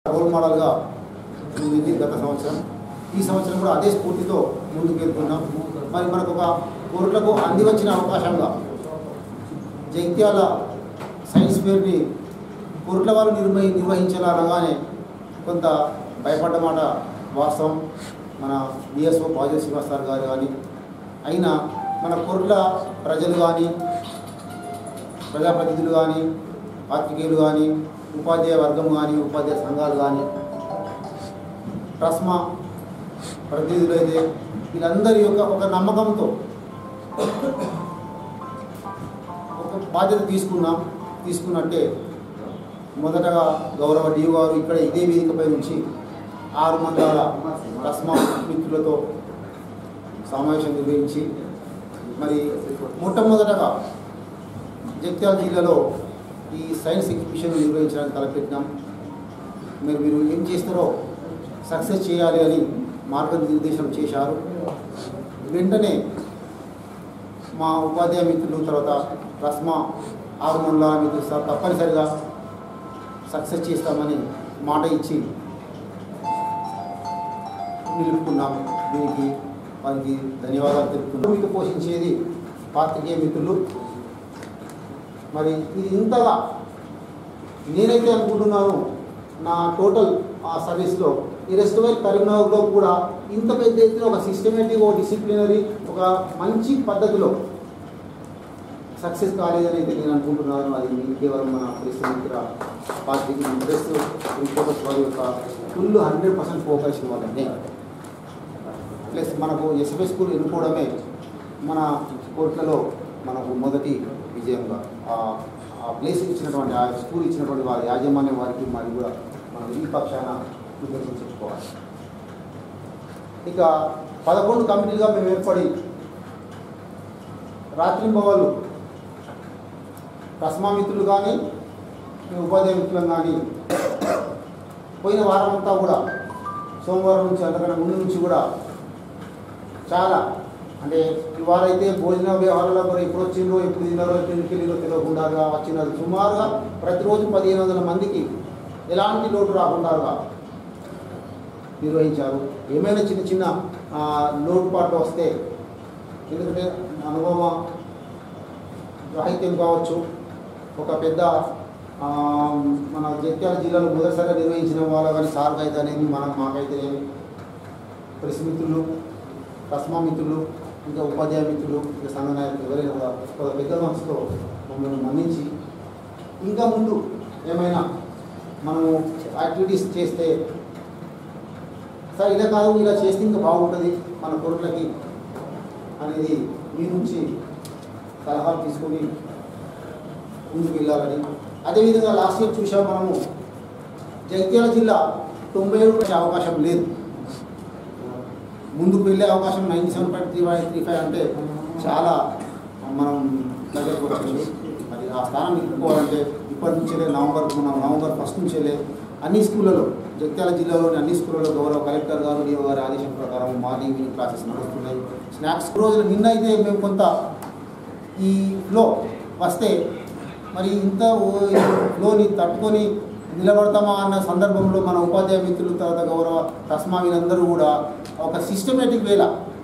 Role మోడల్గా ఉంది గత సంవత్సరం ఈ సంవత్సరం కూడా అదే స్ఫూర్తితో ముందుకు వెళ్తున్నాం మరి మనకు ఒక కోర్టులకు అంది వచ్చిన అవకాశంగా జగిత్యాల సైన్స్ ఫేర్ని కోర్టుల వారు నిర్వహి నిర్వహించాలనగానే కొంత భయపడ్డ మాట వాస్తవం మన బిఎస్ఓ బాజీ శ్రీనివాస్ సార్ గారు కానీ అయినా మన కోర్టుల ప్రజలు కానీ ప్రజాప్రతినిధులు కానీ పాత్రికేయులు కానీ ఉపాధ్యాయ వర్గం కానీ ఉపాధ్యాయ సంఘాలు కానీ ట్రస్మా ప్రతినిధులు అయితే వీళ్ళందరి యొక్క ఒక నమ్మకంతో ఒక బాధ్యత తీసుకున్నాం తీసుకున్నట్టే మొదటగా గౌరవ డిఓ గారు ఇక్కడ ఇదే వేదికపై నుంచి ఆరు మండల ట్రస్మా మిత్రులతో సమావేశం నిర్వహించి మరి మొట్టమొదటగా జగిత్యాల జిల్లాలో ఈ సైన్స్ ఎగ్జిబిషన్ నిర్వహించడానికి తలపెట్టినాం మరి మీరు ఏం చేస్తారో సక్సెస్ చేయాలి అని మార్గనిర్దేశం చేశారు వెంటనే మా ఉపాధ్యాయ మిత్రులు తర్వాత రస్మా ఆరు మండల మిత్రులు సార్ తప్పనిసరిగా సక్సెస్ చేస్తామని మాట ఇచ్చి నిలుపుకున్నాం దీనికి వారికి ధన్యవాదాలు తెలుపుతున్నాం మీకు పోషించేది పాత్రికేయ మిత్రులు మరి ఇది ఇంతగా నేనైతే అనుకుంటున్నాను నా టోటల్ ఆ సర్వీస్లో ఈ రెస్టారెంట్ కరీంనగర్లో కూడా ఇంత పెద్ద ఎత్తున ఒక సిస్టమేటిక్ ఒక డిసిప్లినరీ ఒక మంచి పద్ధతిలో సక్సెస్ కాలేదని అయితే నేను అనుకుంటున్నాను అది కేవలం మన ప్రెస్ మిత్ర పార్టీ ప్రెస్ రిపోర్టర్స్ వారి యొక్క ఫుల్ హండ్రెడ్ పర్సెంట్ ఫోకస్ వల్లనే ప్లస్ మనకు ఎస్ఎఫ్ఎస్ స్కూల్ ఎన్నుకోవడమే మన కోర్టులలో మనకు మొదటి విజయంగా ఆ- ఆ ప్లేస్ ఇచ్చినటువంటి ఆ స్కూల్ ఇచ్చినటువంటి వారి యాజమాన్యం వారికి మరి కూడా మనం ఈ పక్షాన కృతజ్ఞతలు చెప్పుకోవాలి ఇక పదకొండు కమిటీలుగా మేము ఏర్పడి రాత్రింబవళ్ళు రస్మా మిత్రులు కానీ మీ ఉపాధ్యాయ మిత్రులు కానీ పోయిన వారం అంతా కూడా సోమవారం నుంచి అంతకన్నా ముందు నుంచి కూడా చాలా అంటే ఇవాళ అయితే భోజన వ్యవహారాల మరి ఎప్పుడు వచ్చిండ్రో ఎప్పుడు తిన్నారో ఎప్పుడు ఇంటికి వెళ్ళిరో తెలియకుండా వచ్చినారు సుమారుగా ప్రతిరోజు పదిహేను వందల మందికి ఎలాంటి లోటు రాకుండా నిర్వహించారు ఏమైనా చిన్న చిన్న ఆ, లోటుపాట్లు వస్తే ఎందుకంటే అనుభవ రాహిత్యం కావచ్చు ఒక పెద్ద ఆ, మన జగిత్యాల జిల్లాలో మొదటిసారిగా నిర్వహించిన వాళ్ళ కానీ సార్కి అయితే అనేది మనం మాకైతేనేమి ప్రెస్ మిత్రులు రస్మా మిత్రులు ఇంకా ఉపాధ్యాయ మిత్రులు ఇంకా సంఘ నాయకులు ఎవరైనా కూడా ఒక పెద్ద మనసుతో మమ్మల్ని మన్నించి ఇంకా ముందు ఏమైనా మనము యాక్టివిటీస్ చేస్తే సార్ ఇలా కాదు ఇలా చేస్తే ఇంకా బాగుంటుంది మన కొడుకులకి అనేది మీ నుంచి సలహాలు తీసుకొని ముందుకు వెళ్ళాలని అదేవిధంగా లాస్ట్ ఇయర్ చూసాం మనము జగిత్యాల జిల్లా తొంభై ఏడు వచ్చే అవకాశం లేదు ముందుకు వెళ్ళే అవకాశం ninety seven point three five three five అంటే చాలా మనం దగ్గరకు వచ్చింది మరి ఆ స్థానం నిలుపుకోవాలంటే ఇప్పటి నుంచే నవంబర్ మనం నవంబర్ ఫస్ట్ నుంచే అన్ని స్కూళ్ళలో జగిత్యాల జిల్లాలోని అన్ని స్కూళ్ళలో గౌరవ కలెక్టర్ గారు డిఓ గారి ఆదేశం ప్రకారం మార్నింగ్ ఈవినింగ్ క్లాసెస్ నడుస్తున్నాయి స్నాక్స్ రోజులు నిన్న అయితే మేము కొంత ఈ ఫ్లో వస్తే మరి ఇంత ఓ- ఈ ఫ్లోని తట్టుకొని నిలబడతామా అన్న సందర్భంలో మన ఉపాధ్యాయ మిత్రులు తర్వాత గౌరవ తస్మా వీళ్ళందరూ కూడా ఒక సిస్టమేటిక్ వేళ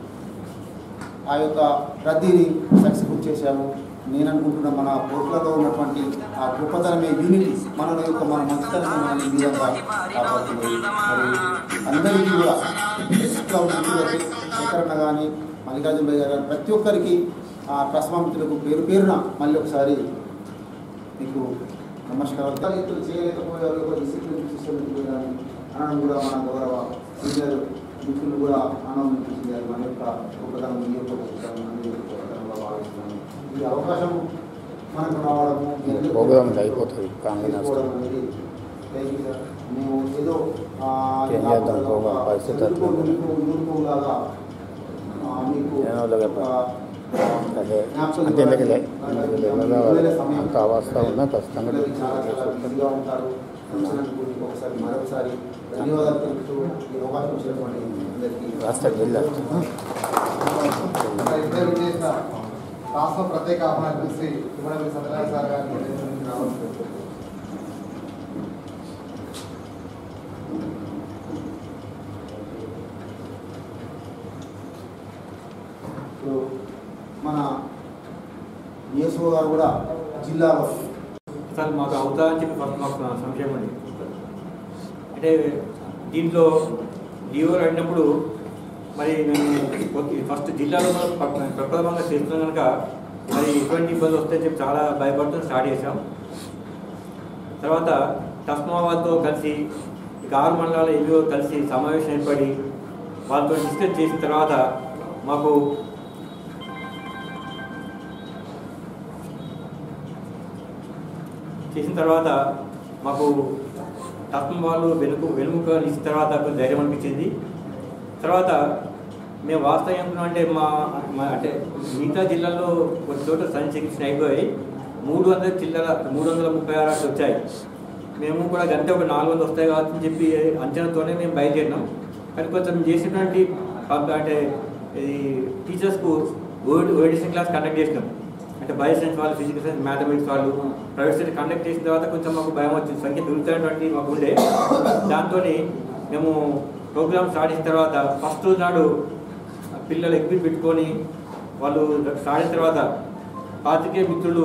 ఆ యొక్క రద్దీని సక్సెస్ఫుల్ చేశాము నేను అనుకుంటున్న మన కోట్లలో ఉన్నటువంటి ఆ గొప్పతనమే యూనిటీ మన యొక్క మన మంచితనమే మన ఈ విధంగా కాపాడుతుంది మరి అందరికీ కూడా ఇంకా మిత్రులకి శేఖరన్న కానీ మల్లికార్జున గారు కానీ ప్రతి ఒక్కరికి ఆ ట్రస్మా మిత్రులకు పేరు పేరున మళ్ళీ ఒకసారి మీకు నమస్కారం తల్లిదండ్రులు చేయలేకపోయారు ఒక డిసిప్లిన్ సిస్టమ్ అనడం కూడా మన గౌరవ సీనియర్ మిత్రులు కూడా ఆనందించింది అది మన యొక్క గొప్పతనం మీ యొక్క గొప్పతనం అన్ని యొక్క గొప్పతనంగా భావిస్తున్నాను ఈ అవకాశం మనకు రావడము ప్రోగ్రామ్ అయిపోతుంది కాంగ్రెస్ చేసుకోవడం అనేది థ్యాంక్ యూ సార్ మేము ఏదో ఆ, ఏం చేద్దాం ప్రోగ్రామ్ పరిస్థితి అట్లా. చదువుకో, ఊరుకో, ఊరుకోలాగా, ఆ, మీకు ఏమో అలాగే ఒక, అదే జ్ఞాపకం అంతే ఎందుకులే ఇవ్వాలి. ఎందుకులే అంత అవస్థ ఉన్నా ఖచ్చితంగా పిల్లలు చాలా చాలా బిజీగా ఉంటారు వచ్చినందుకు మీకు ఒకసారి మరొకసారి ధన్యవాదాలు తెలుపుతూ ఈ అవకాశం ఇచ్చినటువంటి అందరికీ రాష్ట్రానికి వెళ్ళారు ఇద్దరు చేసిన రాష్ట్ర ప్రత్యేక ఆహ్వానం చూసి ఇవ్వడం సత్యనారాయణ సార్ గారిని రావచ్చు మన యేసు గారు కూడా జిల్లాలో అసలు మాకు అవుతా అని చెప్పి ఫస్ట్ మాకు సంశయం అండి అంటే దీంట్లో డిఓ అడిగినప్పుడు మరి మేము కొద్ది- ఫస్ట్ జిల్లాలో మనం ప్ర- ప్రప్రథమంగా చేస్తున్నాం కనుక మరి ఎటువంటి ఇబ్బంది వస్తాయని చెప్పి చాలా భయపడుతూ స్టార్ట్ చేసాం తర్వాత టస్మావాద్తో కలిసి ఇక ఆరు మండలాల ఎన్నో కలిసి సమావేశం ఏర్పడి వాళ్ళతో డిస్కస్ చేసిన తర్వాత మాకు చేసిన తర్వాత మాకు టస్మ వాళ్ళు వెనుక వెనుక ఇచ్చిన తర్వాత కొంచెం ధైర్యం అనిపించింది తర్వాత మేము వాస్తవం ఏమనుకున్నాం అంటే మా మా అంటే మిగతా జిల్లాల్లో ఒక చోట సైన్స్ ఎగ్జిబిషన్ అయిపోయి మూడు వందల చిల్లర మూడు వందల ముప్పై ఆరు అట్లా వచ్చాయి మేము కూడా గంట ఒక నాలుగు వందలు వస్తాయి కాబట్టి అని చెప్పి అంచనాతోనే మేము బయలుదేరినాం కానీ కొంచెం చేసినటువంటి పబ్- అంటే ఇది టీచర్స్కు ఓడి ఓడిషన్ క్లాస్ కండక్ట్ చేసినాం అంటే బయో సైన్స్ వాళ్ళు ఫిజికల్ సైన్స్ మ్యాథమెటిక్స్ వాళ్ళు ప్రైవేట్ సైన్స్ కండక్ట్ చేసిన తర్వాత కొంచెం మాకు భయం వచ్చింది సంఖ్య పెరుగుతున్నటువంటి మాకు ఉండే దాంతో మేము ప్రోగ్రామ్ స్టార్ట్ చేసిన తర్వాత ఫస్ట్ రోజు నాడు పిల్లలు ఎగ్జిబిట్ పెట్టుకొని వాళ్ళు స్టార్ట్ అయిన తర్వాత పాతికే మిత్రులు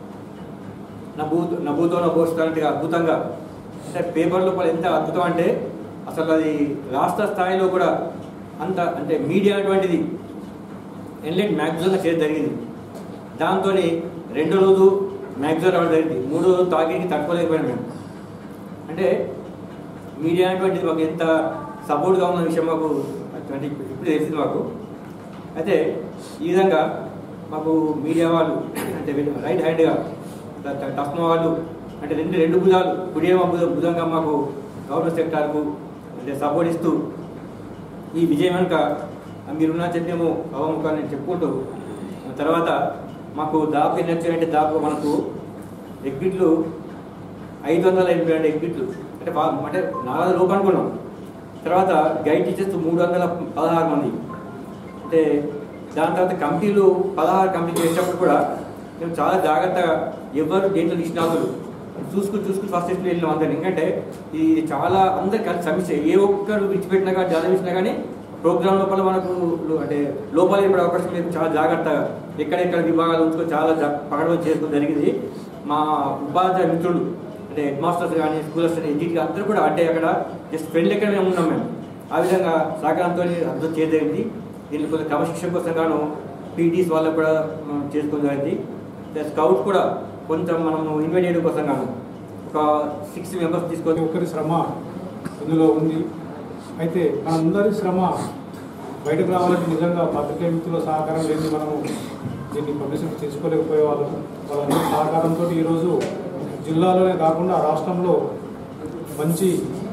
నభూ నభూతో నభూస్తున్నట్టుగా అద్భుతంగా అంటే పేపర్ లోపల ఎంత అద్భుతం అంటే అసలు అది రాష్ట్ర స్థాయిలో కూడా అంత అంటే మీడియా అటువంటిది ఎన్లెట్ మ్యాగజైన్గా చేయడం జరిగింది దాంతో రెండో రోజు మ్యాగజైన్ రావడం జరిగింది మూడో రోజు తాకిడికి తట్టుకోలేకపోయాం మేము అంటే మీడియా అటువంటిది మాకు ఎంత సపోర్ట్గా ఉన్న విషయం మాకు అటువంటి ఇప్పుడు తెలిసింది మాకు అయితే ఈ విధంగా మాకు మీడియా వాళ్ళు అంటే వీళ్ళు రైట్ హ్యాండ్గా టఫ్మ వాళ్ళు అంటే రెండు రెండు భుజాలు కుడియమ భుజ భుజంగా మాకు గవర్నమెంట్ సెక్టార్కు అంటే సపోర్ట్ ఇస్తూ ఈ విజయం వెనుక మీరున్న చెప్పేమో అవముఖాన్ని చెప్పుకుంటూ తర్వాత మాకు దాపు ఎన్ని వచ్చాయంటే దాపు మనకు ఎగ్గిట్లు ఐదు వందల ఎనభై రెండు ఎగ్గిట్లు అంటే బా- అంటే నాలుగు రూపాయలు అనుకున్నాం తర్వాత గైడ్ టీచర్స్ మూడు వందల పదహారు మంది అంటే దాని తర్వాత కంపెనీలు పదహారు కంపెనీలు చేసేటప్పుడు కూడా మేము చాలా జాగ్రత్తగా ఎవరు దేంట్లో నిష్ణాతులు చూసుకుని చూసుకుని ఫస్ట్ స్టెప్లో వెళ్ళినాం అందరిని ఎందుకంటే ఇది చాలా అందరు కలిసి సమస్య ఏ ఒక్కరు విడిచిపెట్టినా కానీ చదివించినా కానీ ప్రోగ్రామ్ లోపల మనకు లో- అంటే లోపల ఏర్పడే అవకాశం లేదు చాలా జాగ్రత్తగా ఎక్కడెక్కడ విభాగాలు ఉంచుకొని చాలా పగడవ చేసుకోవడం జరిగింది మా ఉపాధ్యాయ మిత్రులు అంటే హెడ్ మాస్టర్స్ కానీ స్కూలర్స్ కానీ ఎడ్జిట్ అందరూ కూడా అంటే అక్కడ జస్ట్ ఫ్రెండ్ లెక్క మేము ఉన్నాం మేము ఆ విధంగా సహకారంతో అర్థం చేయదగింది దీనికి కొంచెం క్రమశిక్షణ కోసం గాను పీటీస్ వాళ్ళకు కూడా మనం చేసుకోవడం జరిగింది స్కౌట్ కూడా కొంచెం మనము ఇన్వైట్ చేయడం కోసం గాను ఒక సిక్స్ మెంబర్స్ ప్రతి తీసుకొని ఒక్కరి శ్రమ ఇందులో ఉంది అయితే మనందరి శ్రమ బయటకు రావాలంటే నిజంగా పత్రికా మిత్రుల సహకారం లేని మనము దీన్ని పబ్లిసిటీ చేసుకోలేకపోయే వాళ్ళము వాళ్ళందరి సహకారంతో ఈరోజు జిల్లాలోనే కాకుండా రాష్ట్రంలో మంచి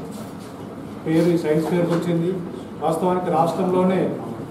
పేరు ఈ సైన్స్ ఫేర్కి వచ్చింది వాస్తవానికి రాష్ట్రంలోనే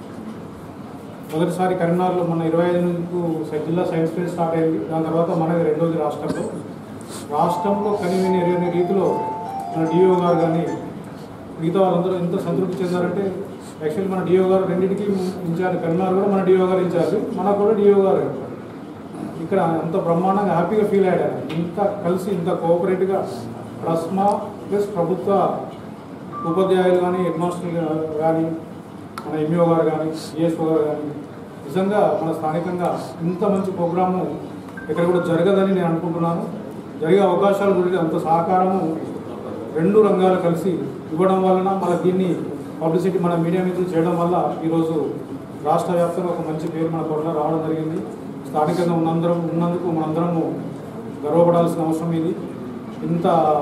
మొదటిసారి కరీంనగర్లో మన ఇరవై ఐదుకు జిల్లా సైన్స్ ఫేర్ స్టార్ట్ అయింది దాని తర్వాత మనది రెండోది రాష్ట్రంలో రాష్ట్రంలో కనివిని ఎరగని రీతిలో మన డిఓ గారు కానీ మిగతా వాళ్ళందరూ ఎంత సంతృప్తి చెందారంటే యాక్చువల్లీ మన డిఓ గారు రెండింటికి ఇన్ఛార్జ్ కరీంనగర్ కూడా మన డిఓ గారు ఇన్ఛార్జ్ మనకు కూడా డిఓ గారు ఇక్కడ అంత బ్రహ్మాండంగా హ్యాపీగా ఫీల్ అయ్యాడు ఆయన. ఇంత కలిసి ఇంత కోఆపరేటివ్గా ప్రస్మా ప్లస్ ప్రభుత్వ ఉపాధ్యాయులు కానీ హెడ్ మాస్టర్లు కానీ మన ఎంఈఓ గారు కానీ సిఎస్ఓ గారు కానీ నిజంగా మన స్థానికంగా ఇంత మంచి ప్రోగ్రాము ఇక్కడ కూడా జరగదని నేను అనుకుంటున్నాను జరిగే అవకాశాలు గురించి అంత సహకారము రెండు రంగాలు కలిసి ఇవ్వడం వలన మన దీన్ని పబ్లిసిటీ మన మీడియా మిత్రులు చేయడం వల్ల ఈరోజు రాష్ట్ర వ్యాప్తంగా ఒక మంచి పేరు మన త్వరలో రావడం జరిగింది స్థానికంగా ఉన్నందరం ఉన్నందుకు మనందరము గర్వపడాల్సిన అవసరం ఇది ఇంత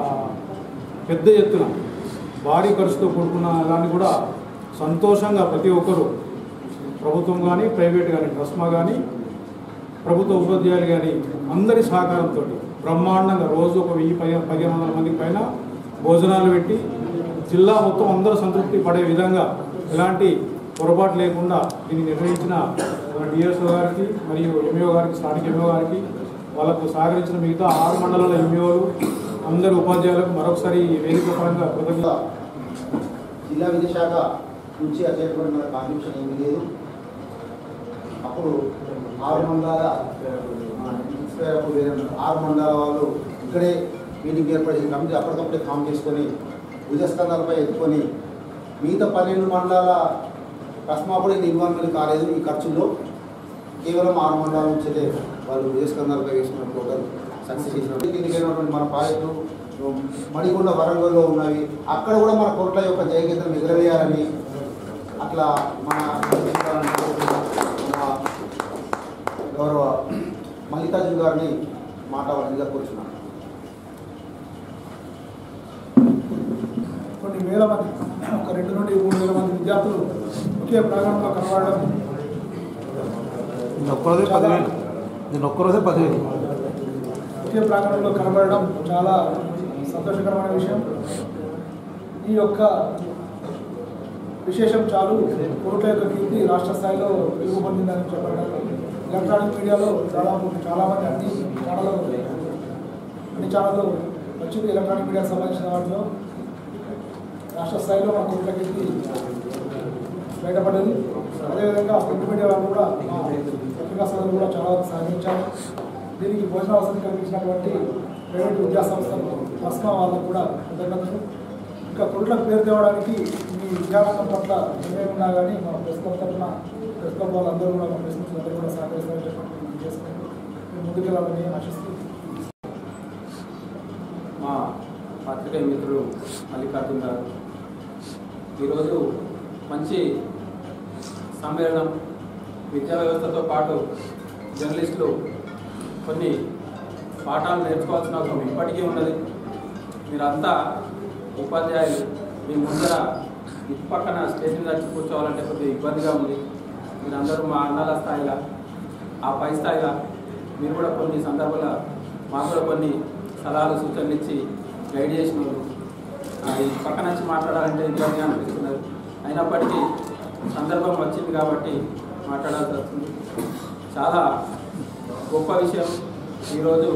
పెద్ద ఎత్తున భారీ ఖర్చుతో కూడుకున్న దాన్ని కూడా సంతోషంగా ప్రతి ఒక్కరూ ప్రభుత్వం కానీ ప్రైవేట్ కానీ ట్రస్మా కానీ ప్రభుత్వ ఉపాధ్యాయులు కానీ అందరి సహకారంతో బ్రహ్మాండంగా రోజు ఒక వెయ్యి పది పదిహేను వందల మందికి పైన భోజనాలు పెట్టి జిల్లా మొత్తం అందరూ సంతృప్తి పడే విధంగా ఎలాంటి పొరపాటు లేకుండా దీన్ని నిర్వహించిన మన డిఎస్ఓ గారికి మరియు ఎంఈఓ గారికి స్థానిక ఎంఈఓ గారికి వాళ్ళకు సహకరించిన మిగతా ఆరు మండలాల ఎంఈఓలు అందరు ఉపాధ్యాయులకు మరొకసారి ఈ వేదిక పరంగా కృతజ్ఞత జిల్లా విద్యాశాఖ నుంచి వచ్చేటువంటి మన కాంట్రిబ్యూషన్ ఏమీ లేదు అప్పుడు ఆరు మండలాల మన ఇన్స్పైర్ అప్పుడు వేరే ఉన్నారు. ఆరు మండలాల వాళ్ళు ఇక్కడే మీటింగ్ ఏర్పడి కమిటీ అప్పటికప్పుడే ఫామ్ చేసుకొని భుజస్కంధాలపై ఎత్తుకొని మిగతా పన్నెండు మండలాల కస్మా కూడా ఇన్వాల్వ్మెంట్ కాలేదు ఈ ఖర్చుల్లో కేవలం ఆరు మండలాల నుంచే వాళ్ళు విదేశకందాలుగా వేసుకున్న టోటల్ సక్సెస్ చేసినట్టు దీనికైనటువంటి మన ప్రాజెక్టు మడికొండ వరంగల్లో ఉన్నవి అక్కడ కూడా మన కోట్ల యొక్క జయగీతం ఎగురవేయాలని అట్లా మన మన గౌరవ మల్లికార్జున గారిని మాట్లాడాలని కూర్చున్నాను కొన్ని వేల మంది ఒక రెండు నుండి మూడు వేల మంది విద్యార్థులు ఒకే ప్రాంగణంలో కనబడడం నేను ఒక్కరోజే పదివేలు నేను ఒక్కరోజే పదివేలు ఒకే ప్రాంగణంలో కనబడడం చాలా సంతోషకరమైన విషయం ఈ యొక్క విశేషం చాలు కోట్ల యొక్క కీర్తి రాష్ట్ర స్థాయిలో వెలుగు పొందిందని చెప్పడం ఎలక్ట్రానిక్ మీడియాలో దాదాపు చాలామంది అన్ని ఛానళ్ళు అన్ని ఛానళ్ళు వచ్చింది ఎలక్ట్రానిక్ మీడియాకు సంబంధించిన వాటిలో రాష్ట్ర స్థాయిలో మన కోట్ల కీర్తి బయటపడింది అదేవిధంగా ప్రింట్ మీడియా వాళ్ళు కూడా మా పత్రికా సంఘాలు కూడా చాలా సహకరించారు దీనికి భోజన వసతి కల్పించినటువంటి ప్రైవేట్ విద్యా సంస్థలు మస్కా వాళ్ళకు కూడా కృతజ్ఞతలు ఇంకా కొడులకు పేరు తేవడానికి మీ విద్యారంగం పట్ల నిర్ణయం ఉన్నా కానీ మా ప్రెస్ క్లబ్ తరఫున ప్రెస్ క్లబ్ వాళ్ళందరూ కూడా మా ప్రెస్ అందరూ కూడా సహకరిస్తారని చెప్పి చేసుకుంటూ మేము ముందుకెళ్ళాలని ఆశిస్తూ మా పత్రికా మిత్రుడు మల్లికార్జున్ గారు ఈరోజు మంచి సమ్మేళనం విద్యా వ్యవస్థతో పాటు జర్నలిస్టులు కొన్ని పాఠాలు నేర్చుకోవాల్సిన అవసరం ఇప్పటికీ ఉన్నది మీరంతా ఉపాధ్యాయులు మీ ముందర ఇటు పక్కన స్టేజ్ మీద వచ్చి కూర్చోవాలంటే కొద్దిగా ఇబ్బందిగా ఉంది మీరందరూ మా అన్నాల స్థాయిలో ఆ పై స్థాయిలో మీరు కూడా కొన్ని సందర్భాల మాకు కూడా కొన్ని సలహాలు సూచనలు ఇచ్చి గైడ్ చేసిన వాళ్ళు అది పక్కన వచ్చి మాట్లాడాలంటే ఇబ్బందిగా అనిపిస్తున్నది అయినప్పటికీ సందర్భం వచ్చింది కాబట్టి మాట్లాడాల్సి వస్తుంది చాలా గొప్ప విషయం ఈరోజు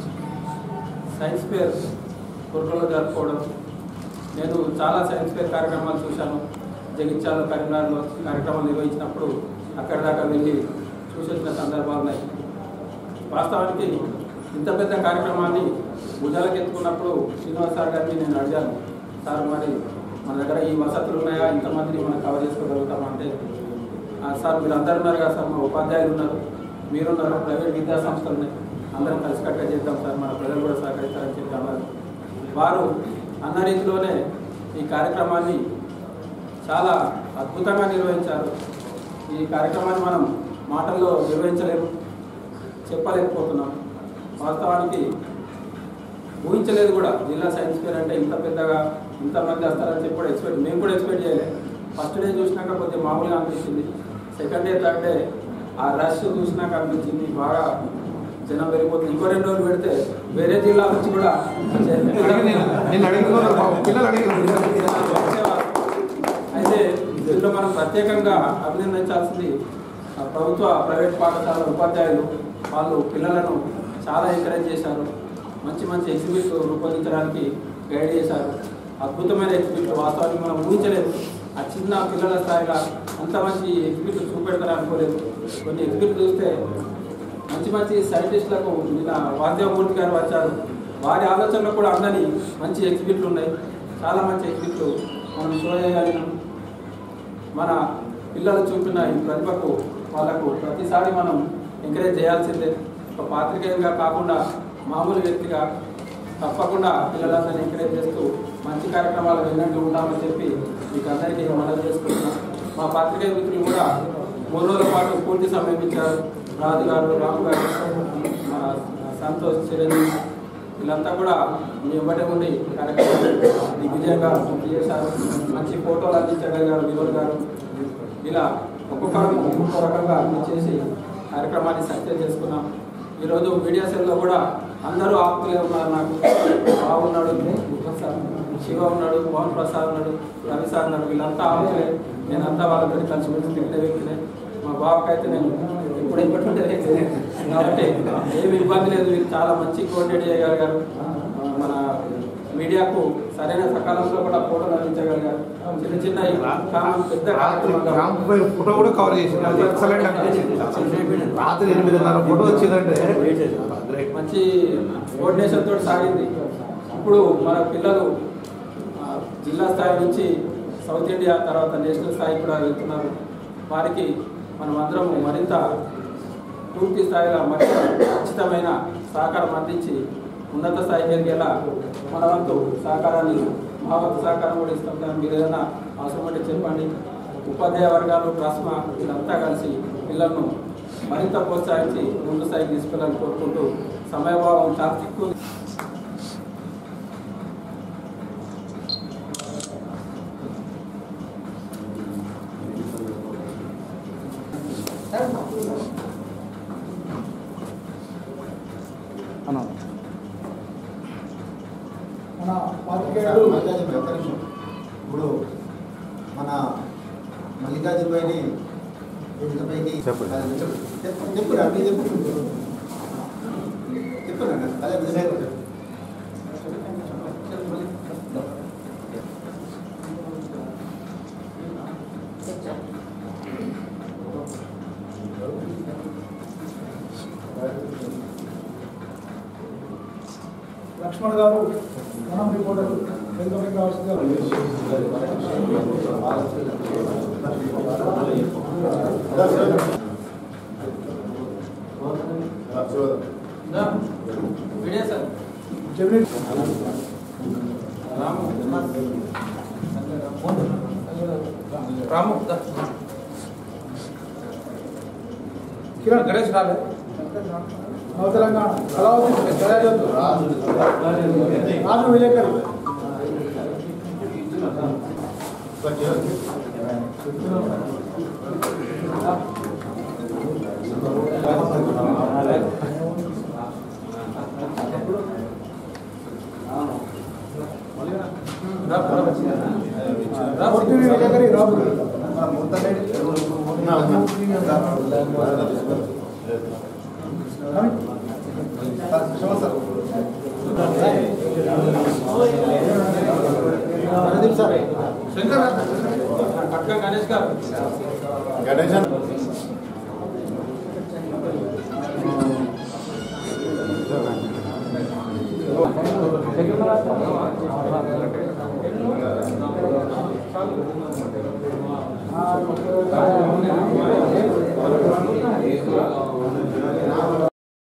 సైన్స్ ఫేర్ కుర్రలో జరుపుకోవడం నేను చాలా సైన్స్ ఫేర్ కార్యక్రమాలు చూశాను జగిత్యాల కరీంనగర్లో కార్యక్రమాలు నిర్వహించినప్పుడు అక్కడి దాకా వెళ్ళి చూసొచ్చిన సందర్భాలు ఉన్నాయి వాస్తవానికి ఇంత పెద్ద కార్యక్రమాన్ని భుజాలకు ఎత్తుకున్నప్పుడు శ్రీనివాస్ సార్ గారిని నేను అడిగాను సార్ మరి మన దగ్గర ఈ వసతులు ఉన్నాయా ఇంతమందిని మనం కవర్ చేసుకోగలుగుతాం అంటే "ఆ, సార్ మీరు అందరు ఉన్నారు కదా సార్ మా ఉపాధ్యాయులు ఉన్నారు మీరున్నారు ప్రైవేట్ విద్యా సంస్థలు ఉన్నాయి అందరం కలిసికట్టుగా చేద్దాం సార్ మన ప్రజలు కూడా సహకరిస్తారని చెప్పి అన్నారు వారు అన్న రీతిలోనే ఈ కార్యక్రమాన్ని చాలా అద్భుతంగా నిర్వహించారు ఈ కార్యక్రమాన్ని మనం మాటల్లో నిర్వహించలేము చెప్పలేకపోతున్నాం వాస్తవానికి ఊహించలేదు కూడా జిల్లా సైన్స్ ఫేర్ అంటే ఇంత పెద్దగా ఇంతమంది వస్తారని చెప్పి కూడా ఎక్స్పెక్ట్ మేము కూడా ఎక్స్పెక్ట్ చేయలేదు ఫస్ట్ డే చూసినాక కొద్దిగా మామూలుగా అనిపించింది సెకండ్ డే థర్డ్ డే ఆ రష్ చూసినాక అనిపించింది బాగా జనం పెరిగిపోతుంది ఇంకో రెండు రోజులు పెడితే వేరే జిల్లా నుంచి కూడా నేను అడిగిన పిల్లలు అడిగిన వచ్చేవారు. అయితే దీనిలో మనం ప్రత్యేకంగా అభినందించాల్సింది ఆ ప్రభుత్వ ప్రైవేట్ పాఠశాల ఉపాధ్యాయులు వాళ్ళు పిల్లలను చాలా ఎంకరేజ్ చేశారు మంచి మంచి ఎగ్జిబిట్ రూపొందించడానికి గైడ్ చేశారు అద్భుతమైన ఎగ్జిబిట్ వాస్తవానికి మనం ఊహించలేదు ఆ చిన్న పిల్లల స్థాయిలో అంత మంచి ఎగ్జిబిట్ చూపెడతారు అనుకోలేదు కొన్ని ఎగ్జిబిట్ చూస్తే మంచి మంచి సైంటిస్టులకు నిన్న వాద్యమూర్తి గారు వచ్చారు వారి ఆలోచనలు కూడా అందని మంచి ఎగ్జిబిట్లు ఉన్నాయి చాలా మంచి ఎగ్జిబిట్లు మనం షో చేయగలిగినాం మన పిల్లలు చూపిన ఈ ప్రతిభకు వాళ్ళకు ప్రతిసారి మనం ఎంకరేజ్ చేయాల్సిందే ఒక పాత్రికేయులుగా కాకుండా మామూలు వ్యక్తిగా తప్పకుండా పిల్లలందరినీ ఎంకరేజ్ చేస్తూ మంచి కార్యక్రమాలు విన్నట్టు ఉంటామని చెప్పి మీకు అందరికీ మనవి చేసుకుంటున్నాం మా పాత్రికేయ మిత్రులు కూడా మూడు రోజుల పాటు పూర్తి సమయం ఇచ్చారు రాజు గారు రాము గారు మన సంతోష్ చిరంజీవి వీళ్ళంతా కూడా మీ వెంబడే ఉండి కార్యక్రమం దిగ్విజయంగా పూర్తి చేశారు మంచి ఫోటోలు అందించగలిగారు వినోద్ గారు ఇలా ఒక్కొక్కరు ఒక్కొక్క రకంగా అన్ని చేసి కార్యక్రమాన్ని సక్సెస్ చేసుకున్నాం ఈరోజు మీడియా సెల్లో కూడా అందరూ ఆపులే ఉన్నారు నాకు బాబు ఉన్నాడు సార్ శివ ఉన్నాడు మోహన్ ప్రసాద్ ఉన్నాడు రవి సార్ ఉన్నాడు వీళ్ళంతా ఆపులే నేనంతా వాళ్ళతో కలిసి మెలిసి తిరిగిన వ్యక్తినే మా బాబుకైతే నేను ఇప్పుడు ఇప్పటి కాబట్టి ఏమి ఇబ్బంది లేదు మీరు చాలా మంచి కోఆర్డినేట్ చేయగలిగారు ఆ, మన మీడియాకు సరైన సకాలంలో కూడా ఫోటోలు అందించగలిగారు చిన్న చిన్న ఈ కామన్ పెద్ద కార్యక్రమాలు రామ్ పై ఫోటో కూడా కవర్ చేసింది అది ఎక్సలెంట్ అనిపించింది రాత్రి ఎనిమిదిన్నర ఫోటో వచ్చిందంటే గ్రేట్ మంచి కోఆర్డినేషన్ తోటి సాగింది ఇప్పుడు మన పిల్లలు ఆ, జిల్లా స్థాయి నుంచి సౌత్ ఇండియా తర్వాత నేషనల్ స్థాయి కూడా వెళ్తున్నారు వారికి మనం అందరం మరింత పూర్తి స్థాయిలో మరి ఖచ్చితమైన సహకారం అందించి ఉన్నత స్థాయికి ఎదిగేలా మన వంతు సహకారాన్ని మా వంతు సహకారం కూడా ఇస్తాం కానీ మీరు ఏదైనా అవసరం అంటే చెప్పండి ఉపాధ్యాయ వర్గాలు ట్రస్మా వీళ్ళంతా కలిసి పిల్లలను మరింత ప్రోత్సహించి ముందు స్థాయికి తీసుకెళ్ళాలని కోరుకుంటూ సమయభావం చాలా ఎక్కువ ఉంది. మన పాత్రికేయులు మల్లికార్జున ఒక్క నిమిషం. ఇప్పుడు మన మల్లికార్జున పైని పైకి చెప్పు. చెప్పు చెప్పు రా, మీరు చెప్పు చెప్పు నాన్న. అదే మీరు చెప్పు. లక్ష్మణ్ గారు మనం రిపోర్టర్ వెల్కమ్ కావాల్సిందిగా దా. వీడియో సార్ జమిని రాము రాము దా. కిరణ్ గణేష్ రాలే నవ తెలంగాణ కళావతి రాజు విలేకరు రా, రా. రా. పూర్తి విలేకరి రాజు ప్రదీప్ సార్ శంకర్ పట్కం గణేష్ గారు గణేశన్